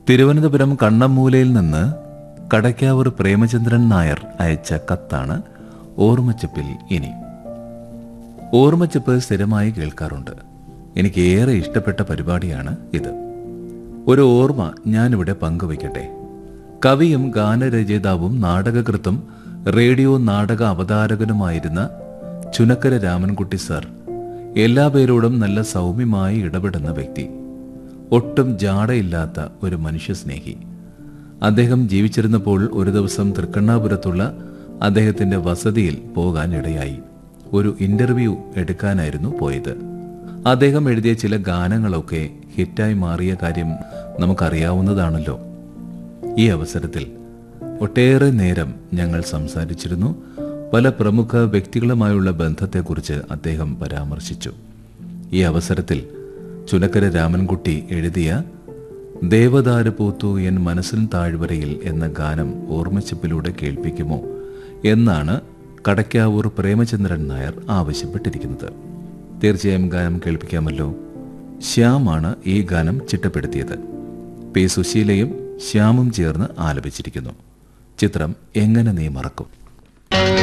തിരുവനന്തപുരം കണ്ണമ്മൂലയിൽ നിന്ന് കടയ്ക്കാവൂർ പ്രേമചന്ദ്രൻ നായർ അയച്ച കത്താണ് ഓർമ്മച്ചപ്പിൽ ഇനി ഓർമ്മച്ചപ്പ് സ്ഥിരമായി കേൾക്കാറുണ്ട് എനിക്ക് ഏറെ ഇഷ്ടപ്പെട്ട പരിപാടിയാണ് ഇത് ഒരു ഓർമ്മ ഞാനിവിടെ പങ്കുവയ്ക്കട്ടെ കവിയും ഗാനരചയിതാവും നാടകകൃത്തും റേഡിയോ നാടക അവതാരകനുമായിരുന്ന ചുനക്കര രാമൻകുട്ടി സർ എല്ലാ പേരോടും നല്ല സൗമ്യമായി ഇടപെടുന്ന വ്യക്തി ഒട്ടും ജാടയില്ലാത്ത ഒരു മനുഷ്യസ്നേഹി അദ്ദേഹം ജീവിച്ചിരുന്നപ്പോൾ ഒരു ദിവസം തൃക്കണ്ണാപുരത്തുള്ള അദ്ദേഹത്തിന്റെ വസതിയിൽ പോകാൻ ഇടയായി ഒരു ഇന്റർവ്യൂ എടുക്കാനായിരുന്നു പോയത് അദ്ദേഹം എഴുതിയ ചില ഗാനങ്ങളൊക്കെ ഹിറ്റായി മാറിയ കാര്യം നമുക്കറിയാവുന്നതാണല്ലോ ഈ അവസരത്തിൽ ഒട്ടേറെ നേരം ഞങ്ങൾ സംസാരിച്ചിരുന്നു പല പ്രമുഖ വ്യക്തികളുമായുള്ള ബന്ധത്തെക്കുറിച്ച് അദ്ദേഹം പരാമർശിച്ചു ഈ അവസരത്തിൽ ചുനക്കര രാമൻകുട്ടി എഴുതിയ ദേവദാരു പൂത്തു എൻ മനസ്സിൻ താഴ്വരയിൽ എന്ന ഗാനം ഓർമ്മച്ചപ്പിലൂടെ കേൾപ്പിക്കുമോ എന്നാണ് കടയ്ക്കാവൂർ പ്രേമചന്ദ്രൻ നായർ ആവശ്യപ്പെട്ടിരിക്കുന്നത് തീർച്ചയായും ഗാനം കേൾപ്പിക്കാമല്ലോ ശ്യാമാണ് ഈ ഗാനം ചിട്ടപ്പെടുത്തിയത് പി സുശീലയും ശ്യാമും ചേർന്ന് ആലപിച്ചിരിക്കുന്നു ചിത്രം എങ്ങനെ നീ മറക്കും